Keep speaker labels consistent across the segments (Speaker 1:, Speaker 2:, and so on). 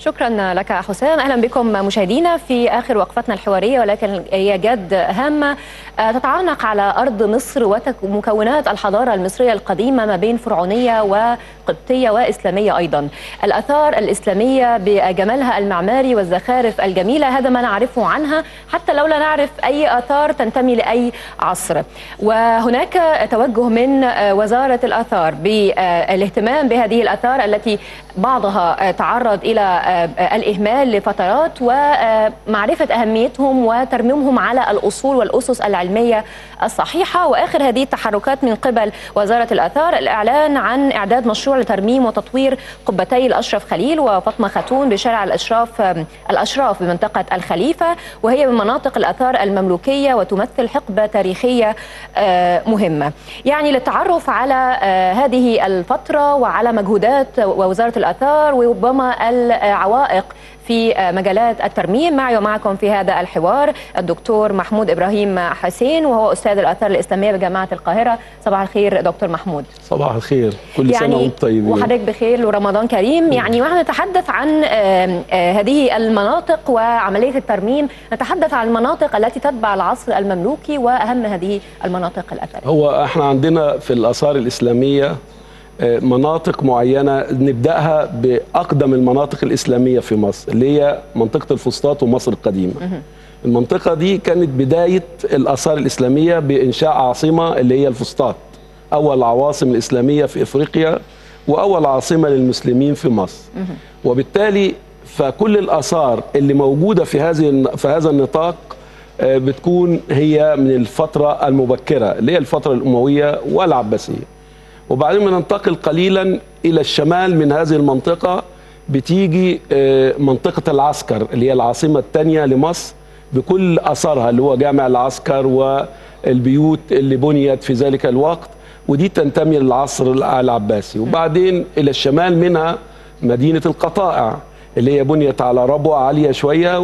Speaker 1: شكرا لك حسام اهلا بكم مشاهدينا في اخر وقفتنا الحواريه ولكن هي جد هامه تتعانق على ارض مصر ومكونات الحضاره المصريه القديمه ما بين فرعونيه وقبطيه واسلاميه ايضا. الاثار الاسلاميه بجمالها المعماري والزخارف الجميله هذا ما نعرفه عنها حتى لو لا نعرف اي اثار تنتمي لاي عصر. وهناك توجه من وزاره الاثار بالاهتمام بهذه الاثار التي بعضها تعرض الى الاهمال لفترات ومعرفه اهميتهم وترميمهم على الاصول والاسس العلميه الصحيحه واخر هذه التحركات من قبل وزاره الاثار الاعلان عن اعداد مشروع لترميم وتطوير قبتي الاشرف خليل وفاطمه خاتون بشارع الاشراف الاشراف بمنطقه الخليفه وهي من مناطق الاثار المملوكيه وتمثل حقبه تاريخيه مهمه. يعني للتعرف على هذه الفتره وعلى مجهودات وزاره الاثار وربما العوائق في مجالات الترميم معي ومعكم في هذا الحوار الدكتور محمود ابراهيم حسين وهو استاذ الاثار الاسلاميه بجامعه القاهره صباح الخير دكتور محمود
Speaker 2: صباح الخير كل
Speaker 1: يعني
Speaker 2: سنه وانتم طيبين
Speaker 1: وحضرتك بخير ورمضان كريم يعني ونحن نتحدث عن هذه المناطق وعمليه الترميم نتحدث عن المناطق التي تتبع العصر المملوكي واهم هذه المناطق الاثريه
Speaker 2: هو احنا عندنا في الاثار الاسلاميه مناطق معينة نبدأها بأقدم المناطق الإسلامية في مصر اللي هي منطقة الفسطاط ومصر القديمة المنطقة دي كانت بداية الآثار الإسلامية بإنشاء عاصمة اللي هي الفسطاط أول العواصم الإسلامية في إفريقيا وأول عاصمة للمسلمين في مصر وبالتالي فكل الآثار اللي موجودة في هذه في هذا النطاق بتكون هي من الفترة المبكرة اللي هي الفترة الأموية والعباسية وبعدين بننتقل قليلا الى الشمال من هذه المنطقه بتيجي منطقه العسكر اللي هي العاصمه الثانيه لمصر بكل اثارها اللي هو جامع العسكر والبيوت اللي بنيت في ذلك الوقت ودي تنتمي للعصر العباسي وبعدين الى الشمال منها مدينه القطائع اللي هي بنيت على ربوه عاليه شويه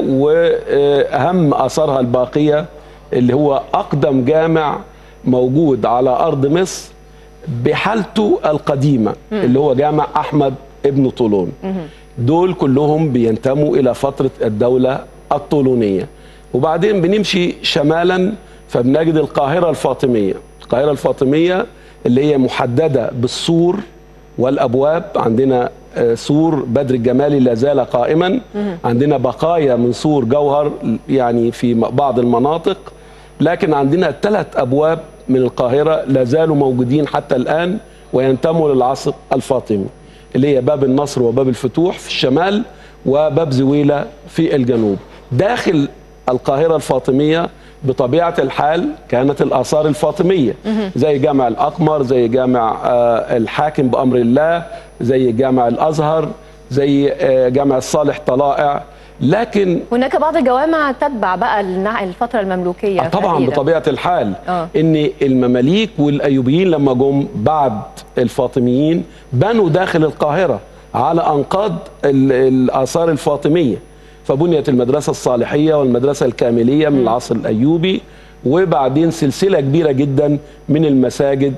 Speaker 2: واهم اثارها الباقيه اللي هو اقدم جامع موجود على ارض مصر بحالته القديمة مم. اللي هو جامع أحمد ابن طولون مم. دول كلهم بينتموا إلى فترة الدولة الطولونية وبعدين بنمشي شمالا فبنجد القاهرة الفاطمية القاهرة الفاطمية اللي هي محددة بالسور والأبواب عندنا سور بدر الجمالي لا زال قائما مم. عندنا بقايا من سور جوهر يعني في بعض المناطق لكن عندنا ثلاث أبواب من القاهرة لا زالوا موجودين حتى الآن وينتموا للعصر الفاطمي اللي هي باب النصر وباب الفتوح في الشمال وباب زويلة في الجنوب داخل القاهرة الفاطمية بطبيعة الحال كانت الآثار الفاطمية زي جامع الأقمر زي جامع الحاكم بأمر الله زي جامع الأزهر زي جامع الصالح طلائع لكن
Speaker 1: هناك بعض الجوامع تتبع بقى الفتره المملوكيه
Speaker 2: طبعا تقريبا. بطبيعه الحال أوه. ان المماليك والايوبيين لما جم بعد الفاطميين بنوا داخل القاهره على انقاض الاثار الفاطميه فبنيت المدرسه الصالحيه والمدرسه الكامليه من م. العصر الايوبي وبعدين سلسله كبيره جدا من المساجد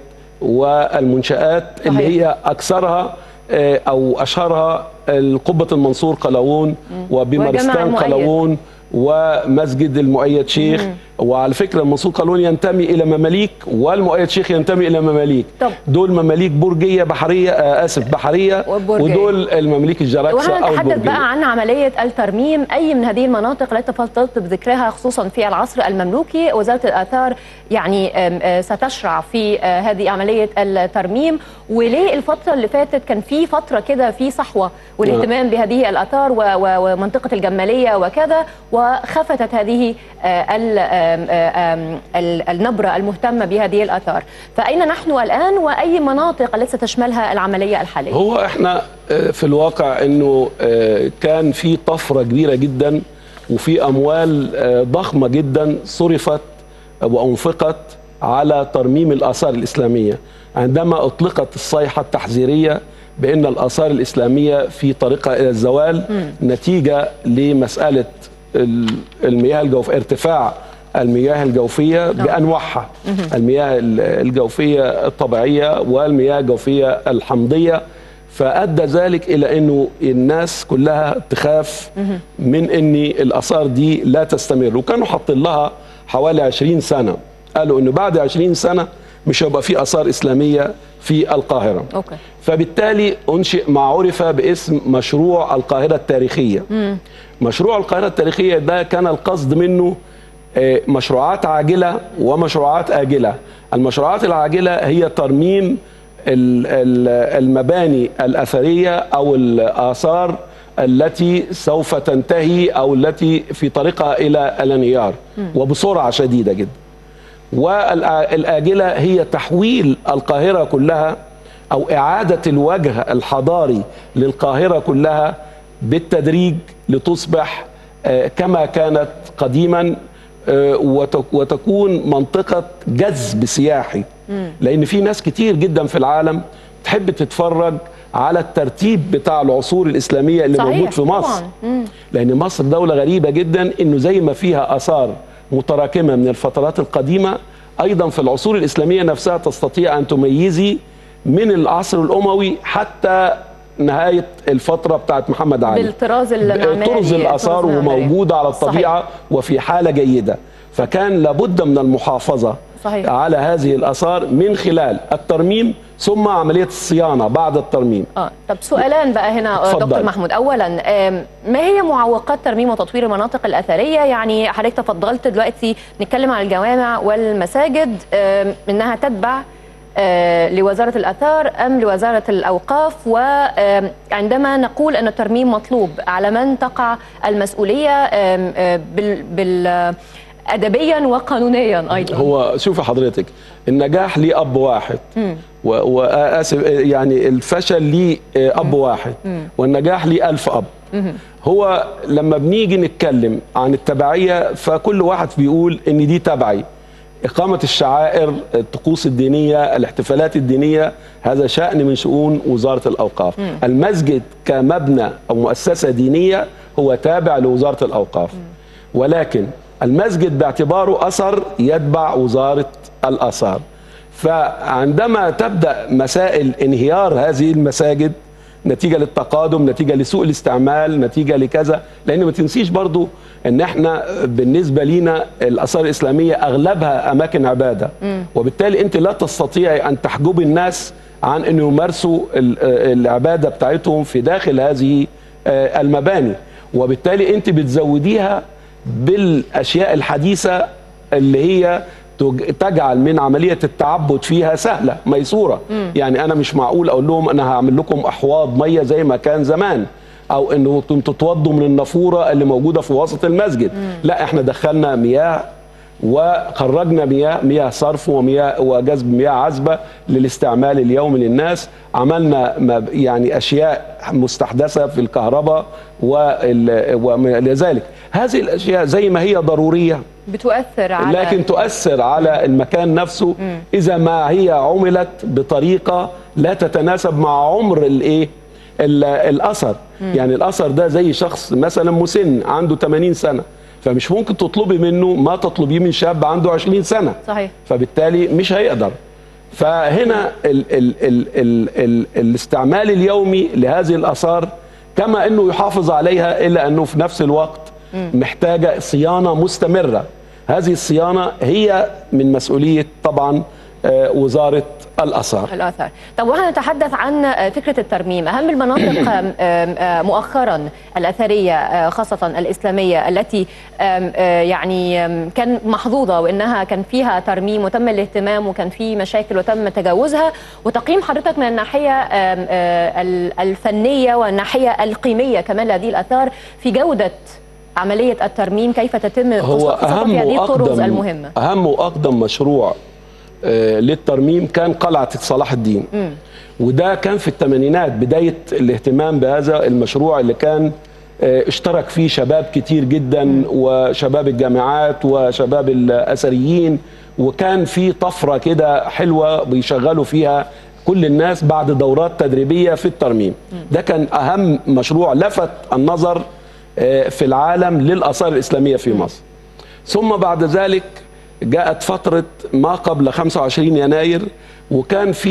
Speaker 2: والمنشات صحيح. اللي هي اكثرها او اشهرها القبة المنصور قلاوون وبمارستان قلاوون ومسجد المؤيد شيخ مم. وعلى فكرة المنصور قلاوون ينتمي إلى مماليك والمؤيد شيخ ينتمي إلى مماليك طب. دول مماليك برجية بحرية آه آسف بحرية وبرجية. ودول المماليك الجراكسة
Speaker 1: أو البرجية بقى عن عملية الترميم أي من هذه المناطق التي تفضلت بذكرها خصوصا في العصر المملوكي وزارة الآثار يعني ستشرع في هذه عملية الترميم وليه الفترة اللي فاتت كان في فترة كده في صحوة والاهتمام بهذه الآثار ومنطقة الجمالية وكذا وخفتت هذه النبرة المهتمة بهذه الآثار فأين نحن الآن وأي مناطق التي ستشملها العملية الحالية
Speaker 2: هو إحنا في الواقع أنه كان في طفرة كبيرة جدا وفي أموال ضخمة جدا صرفت وأنفقت على ترميم الآثار الإسلامية عندما أطلقت الصيحة التحذيرية بأن الآثار الإسلامية في طريقها إلى الزوال م. نتيجة لمسألة المياه الجوفية ارتفاع المياه الجوفية بأنواعها المياه الجوفية الطبيعية والمياه الجوفية الحمضية فادى ذلك الى انه الناس كلها تخاف من ان الاثار دي لا تستمر وكانوا حاطين لها حوالي 20 سنه قالوا انه بعد 20 سنه مش هيبقى في اثار اسلاميه في القاهره
Speaker 1: اوكي
Speaker 2: فبالتالي انشئ ما عرف باسم مشروع القاهره التاريخيه مشروع القاهره التاريخيه ده كان القصد منه آه، مشروعات عاجله ومشروعات اجله المشروعات العاجله هي ترميم ال- ال- المباني الاثريه او الاثار التي سوف تنتهي او التي في طريقها الى الانهيار وبسرعه شديده جدا والآجلة هي تحويل القاهرة كلها أو إعادة الوجه الحضاري للقاهرة كلها بالتدريج لتصبح آه، كما كانت قديما آه، وت- وتكون منطقة جذب سياحي لأن في ناس كتير جدا في العالم تحب تتفرج على الترتيب بتاع العصور الإسلامية اللي
Speaker 1: صحيح،
Speaker 2: موجود في مصر
Speaker 1: طبعاً. مم.
Speaker 2: لان مصر دوله غريبه جدا انه زي ما فيها اثار متراكمه من الفترات القديمه ايضا في العصور الاسلاميه نفسها تستطيع ان تميزي من العصر الاموي حتى نهايه الفتره بتاعت محمد علي
Speaker 1: بالطراز المعماري
Speaker 2: طرز الاثار
Speaker 1: الطراز المعماري.
Speaker 2: وموجوده على
Speaker 1: صحيح.
Speaker 2: الطبيعه وفي حاله جيده فكان لابد من المحافظه
Speaker 1: صحيح.
Speaker 2: على هذه الاثار من خلال الترميم ثم عمليه الصيانه بعد الترميم
Speaker 1: اه طب سؤالان بقى هنا آه،
Speaker 2: اتفضل.
Speaker 1: دكتور محمود اولا آم، ما هي معوقات ترميم وتطوير المناطق الاثريه يعني حضرتك تفضلت دلوقتي نتكلم عن الجوامع والمساجد آم، انها تتبع آه، لوزاره الاثار ام لوزاره الاوقاف وعندما نقول ان الترميم مطلوب على من تقع المسؤوليه آم، آه، بال بال آه، ادبيا وقانونيا ايضا
Speaker 2: هو شوف حضرتك النجاح ليه اب واحد و- واسف يعني الفشل ليه اب واحد والنجاح ليه ألف اب هو لما بنيجي نتكلم عن التبعيه فكل واحد بيقول ان دي تبعي إقامة الشعائر الطقوس الدينية الاحتفالات الدينية هذا شأن من شؤون وزارة الأوقاف المسجد كمبنى أو مؤسسة دينية هو تابع لوزارة الأوقاف ولكن المسجد باعتباره أثر يتبع وزارة الآثار فعندما تبدأ مسائل انهيار هذه المساجد نتيجة للتقادم نتيجة لسوء الاستعمال نتيجة لكذا لأن ما تنسيش برضو ان احنا بالنسبة لينا الآثار الإسلامية أغلبها أماكن عبادة وبالتالي أنت لا تستطيعي أن تحجبي الناس عن أن يمارسوا ال- العبادة بتاعتهم في داخل هذه آه، المباني وبالتالي أنت بتزوديها بالأشياء الحديثة اللي هي تج- تجعل من عمليه التعبد فيها سهله ميسوره يعني انا مش معقول اقول لهم انا هعمل لكم احواض ميه زي ما كان زمان او انه انتم تتوضوا من النافوره اللي موجوده في وسط المسجد لا احنا دخلنا مياه وخرجنا مياه مياه صرف ومياه وجذب مياه عذبه للاستعمال اليومي للناس عملنا ما- يعني اشياء مستحدثه في الكهرباء وال- وما الى ذلك هذه الاشياء زي ما هي ضروريه
Speaker 1: بتؤثر على
Speaker 2: لكن تؤثر على المكان نفسه اذا ما هي عملت بطريقه لا تتناسب مع عمر الايه ال- الاثر يعني الاثر ده زي شخص مثلا مسن عنده 80 سنه فمش ممكن تطلبي منه ما تطلبيه من شاب عنده 20 سنه
Speaker 1: صحيح
Speaker 2: فبالتالي مش هيقدر فهنا ال ال ال ال ال الاستعمال اليومي لهذه الاثار كما انه يحافظ عليها الا انه في نفس الوقت محتاجه صيانه مستمره هذه الصيانه هي من مسؤوليه طبعا آه، وزاره الاثار
Speaker 1: الآثار طب وإحنا نتحدث عن آه، فكرة الترميم أهم المناطق آم، آم، آه، مؤخرا الأثرية آه، خاصة الإسلامية التي آم، آه، يعني آم، كان محظوظة وإنها كان فيها ترميم وتم الاهتمام وكان في مشاكل وتم تجاوزها وتقييم حضرتك من الناحية آم، آه، ال- الفنية والناحية القيمية كمان لهذه الآثار في جودة عملية الترميم كيف تتم
Speaker 2: هو
Speaker 1: خاصة في
Speaker 2: اهم
Speaker 1: هذه الطرز
Speaker 2: واقدم
Speaker 1: المهمة
Speaker 2: اهم واقدم مشروع آه، للترميم كان قلعه صلاح الدين وده كان في الثمانينات بدايه الاهتمام بهذا المشروع اللي كان آه، اشترك فيه شباب كتير جدا وشباب الجامعات وشباب الاثريين وكان في طفره كده حلوه بيشغلوا فيها كل الناس بعد دورات تدريبيه في الترميم ده كان اهم مشروع لفت النظر آه، في العالم للاثار الاسلاميه في مصر ثم بعد ذلك جاءت فترة ما قبل 25 يناير وكان في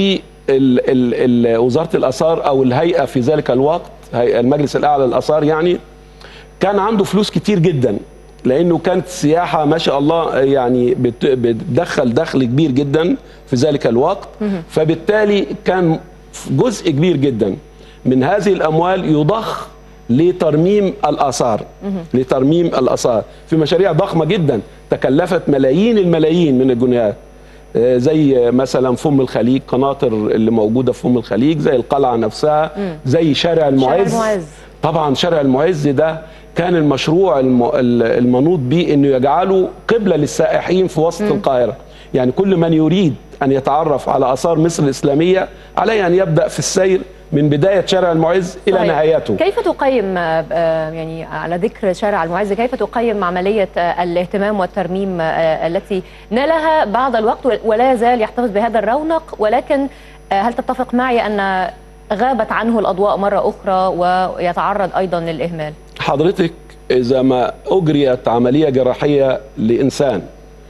Speaker 2: ال ال ال وزاره الاثار او الهيئه في ذلك الوقت هيئة المجلس الاعلى للاثار يعني كان عنده فلوس كتير جدا لانه كانت السياحه ما شاء الله يعني بت- بتدخل دخل كبير جدا في ذلك الوقت فبالتالي كان جزء كبير جدا من هذه الاموال يضخ لترميم الاثار لترميم الاثار في مشاريع ضخمه جدا تكلفت ملايين الملايين من الجنيهات آه، زي مثلا فم الخليج قناطر اللي موجوده في فم الخليج زي القلعه نفسها زي شارع المعز
Speaker 1: المعز.
Speaker 2: طبعا شارع المعز ده كان المشروع الم- ال- المنوط به انه يجعله قبله للسائحين في وسط القاهره يعني كل من يريد ان يتعرف على اثار مصر الاسلاميه عليه ان يبدا في السير من بدايه شارع المعز الى
Speaker 1: صحيح.
Speaker 2: نهايته
Speaker 1: كيف تقيم آه، آه، يعني على ذكر شارع المعز كيف تقيم عملية آه، الاهتمام والترميم آه، التي نالها بعض الوقت ولا يزال يحتفظ بهذا الرونق ولكن آه، هل تتفق معي أن غابت عنه الأضواء مرة أخرى ويتعرض أيضا للإهمال
Speaker 2: حضرتك اذا ما اجريت عمليه جراحيه لانسان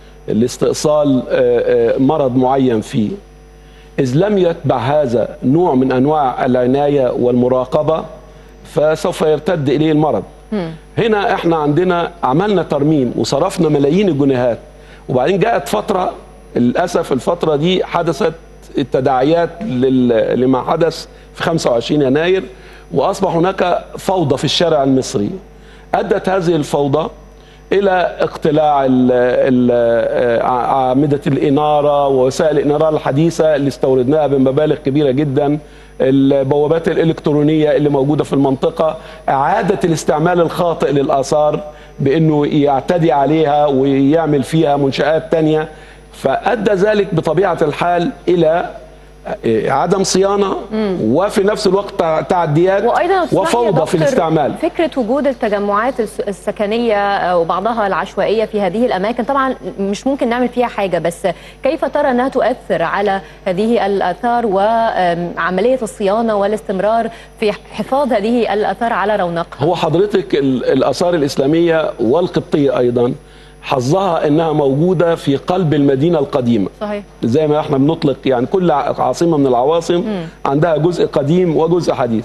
Speaker 2: لاستئصال آه، آه، مرض معين فيه اذ لم يتبع هذا نوع من انواع العنايه والمراقبه فسوف يرتد اليه المرض هنا احنا عندنا عملنا ترميم وصرفنا ملايين الجنيهات وبعدين جاءت فتره للاسف الفتره دي حدثت التداعيات لل- لما حدث في 25 يناير واصبح هناك فوضى في الشارع المصري ادت هذه الفوضى الى اقتلاع ال- ال- اعمده الاناره ووسائل الاناره الحديثه اللي استوردناها بمبالغ كبيره جدا البوابات الالكترونيه اللي موجوده في المنطقه اعاده الاستعمال الخاطئ للاثار بانه يعتدي عليها ويعمل فيها منشات تانية فادى ذلك بطبيعه الحال الى عدم صيانه وفي نفس الوقت تعديات
Speaker 1: وايضا تسمح لي يا
Speaker 2: وفوضى في
Speaker 1: دكتور
Speaker 2: الاستعمال
Speaker 1: فكره وجود التجمعات الس- السكنيه آه، وبعضها العشوائيه في هذه الاماكن طبعا مش ممكن نعمل فيها حاجه بس كيف ترى انها تؤثر على هذه الاثار وعمليه الصيانه والاستمرار في حفاظ هذه الاثار على رونقها
Speaker 2: هو حضرتك ال- الآثار الإسلامية والقبطية أيضا حظها أنها موجودة في قلب المدينة القديمة
Speaker 1: صحيح
Speaker 2: زي ما احنا بنطلق يعني كل ع- عاصمة من العواصم عندها جزء قديم وجزء حديث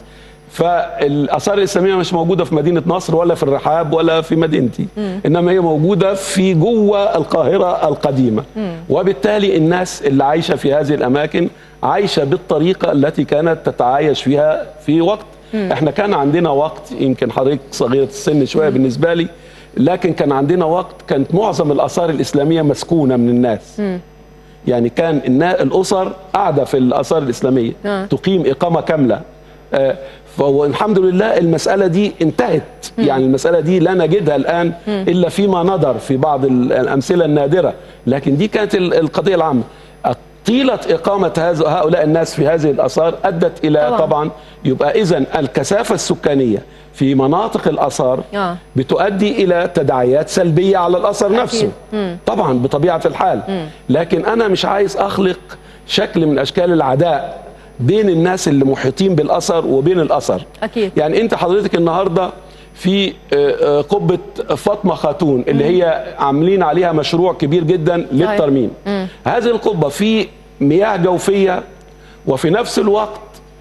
Speaker 2: فالآثار الإسلامية مش موجودة في مدينة نصر ولا في الرحاب ولا في مدينتي إنما هي موجودة في جوه القاهرة القديمة وبالتالي الناس اللي عايشة في هذه الأماكن عايشة بالطريقة التي كانت تتعايش فيها في وقت احنا كان عندنا وقت يمكن حضرتك صغيرة السن شوية بالنسبة لي لكن كان عندنا وقت كانت معظم الآثار الإسلامية مسكونة من الناس يعني كان النا- الاسر قاعده في الاثار الاسلاميه
Speaker 1: آه.
Speaker 2: تقيم اقامه كامله آه، فالحمد لله المساله دي انتهت يعني المساله دي لا نجدها الان الا فيما ندر في بعض ال- الامثله النادره لكن دي كانت ال- القضيه العامه طيله اقامه هذا هؤلاء الناس في هذه الاثار ادت الى
Speaker 1: طبعاً.
Speaker 2: طبعا, طبعا يبقى اذا الكثافه السكانيه في مناطق الاثار
Speaker 1: آه.
Speaker 2: بتؤدي الى تداعيات سلبيه على الاثر نفسه طبعا بطبيعه الحال لكن انا مش عايز اخلق شكل من اشكال العداء بين الناس اللي محيطين بالاثر وبين الاثر
Speaker 1: أكيد.
Speaker 2: يعني انت حضرتك النهارده في آه، آه، قبه فاطمه خاتون اللي هي عاملين عليها مشروع كبير جدا للترميم هذه القبه في مياه جوفيه وفي نفس الوقت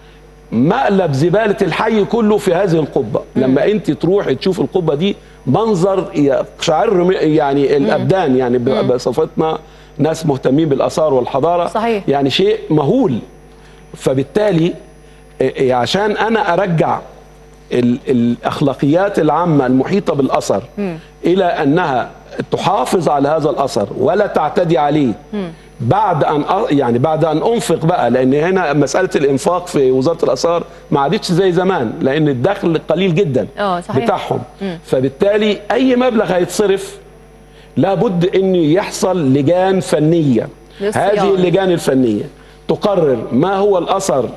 Speaker 2: مقلب زباله الحي كله في هذه القبه لما انت تروحي تشوف القبه دي منظر يقشعر م- يعني الابدان يعني ب- بصفتنا ناس مهتمين بالاثار والحضاره
Speaker 1: صحيح.
Speaker 2: يعني شيء مهول فبالتالي إيه، عشان انا ارجع ال- الاخلاقيات العامه المحيطه بالاثر الى انها تحافظ على هذا الاثر ولا تعتدي عليه بعد ان أ- يعني بعد ان انفق بقى لان هنا مساله الانفاق في وزاره الاثار ما عادتش زي زمان لان الدخل قليل جدا
Speaker 1: آه، صحيح.
Speaker 2: بتاعهم فبالتالي اي مبلغ هيتصرف لابد ان يحصل لجان فنيه
Speaker 1: للصيانة.
Speaker 2: هذه اللجان الفنيه تقرر ما هو الاثر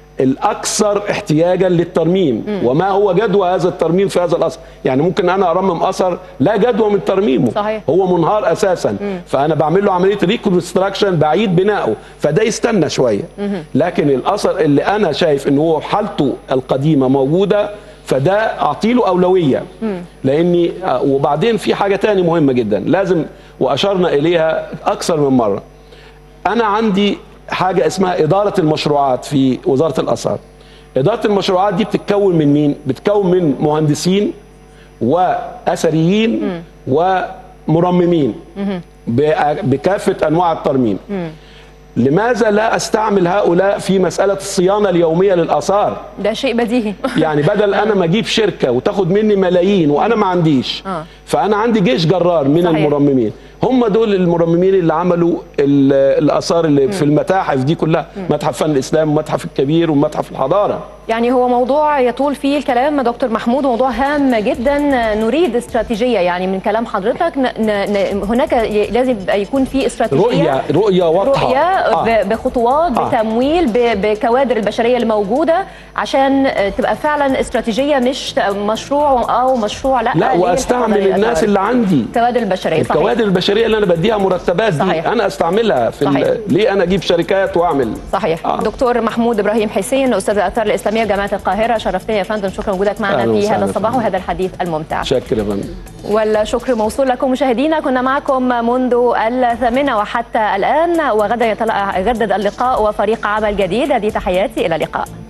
Speaker 2: الاكثر احتياجا للترميم وما هو جدوى هذا الترميم في هذا الاثر يعني ممكن انا ارمم اثر لا جدوى من ترميمه
Speaker 1: صحيح.
Speaker 2: هو منهار اساسا فانا بعمل له عمليه ريكونستراكشن بعيد بنائه فده يستنى شويه لكن الاثر اللي انا شايف ان هو حالته القديمه موجوده فده اعطيله اولويه لاني آه، وبعدين في حاجه تاني مهمه جدا لازم واشرنا اليها اكثر من مره انا عندي حاجه اسمها اداره المشروعات في وزاره الاثار اداره المشروعات دي بتتكون من مين بتتكون من مهندسين واثريين ومرممين ب- بكافه انواع الترميم لماذا لا استعمل هؤلاء في مساله الصيانه اليوميه للاثار
Speaker 1: ده شيء بديهي
Speaker 2: يعني بدل انا ما اجيب شركه وتاخد مني ملايين وانا ما عنديش
Speaker 1: آه.
Speaker 2: فانا عندي جيش جرار من
Speaker 1: صحيح.
Speaker 2: المرممين هم دول المرممين اللي عملوا ال- الاثار اللي في المتاحف دي كلها متحف فن الاسلام ومتحف الكبير ومتحف الحضاره
Speaker 1: يعني هو موضوع يطول فيه الكلام دكتور محمود موضوع هام جدا نريد استراتيجية يعني من كلام حضرتك ن ن ن هناك ي- لازم يبقى يكون في استراتيجية
Speaker 2: رؤيه رؤيه واضحه
Speaker 1: رؤية
Speaker 2: آه.
Speaker 1: ب- بخطوات
Speaker 2: آه.
Speaker 1: بتمويل ب- بكوادر البشرية اللي موجودة عشان آه، تبقى فعلا استراتيجية مش ت- مشروع أو مشروع لا
Speaker 2: لا
Speaker 1: ليه
Speaker 2: واستعمل
Speaker 1: الحفاظ على
Speaker 2: الناس
Speaker 1: الآثار.
Speaker 2: اللي عندي
Speaker 1: الكوادر البشرية صحيح
Speaker 2: الكوادر البشريه اللي انا بديها مرتبات دي
Speaker 1: صحيح.
Speaker 2: انا استعملها في
Speaker 1: صحيح.
Speaker 2: ال- ليه انا اجيب شركات واعمل
Speaker 1: صحيح
Speaker 2: آه.
Speaker 1: دكتور محمود ابراهيم حسين استاذ الاثار الاسلاميه بجامعه القاهره شرفتني يا فندم شكرا وجودك معنا
Speaker 2: أهلا
Speaker 1: في
Speaker 2: وسهلا
Speaker 1: هذا الصباح
Speaker 2: فندم.
Speaker 1: وهذا الحديث الممتع
Speaker 2: شكرا يا فندم
Speaker 1: والشكر موصول لكم مشاهدينا كنا معكم منذ الثامنه وحتى الان وغدا يتل- يجدد اللقاء وفريق عمل جديد هذه تحياتي الى اللقاء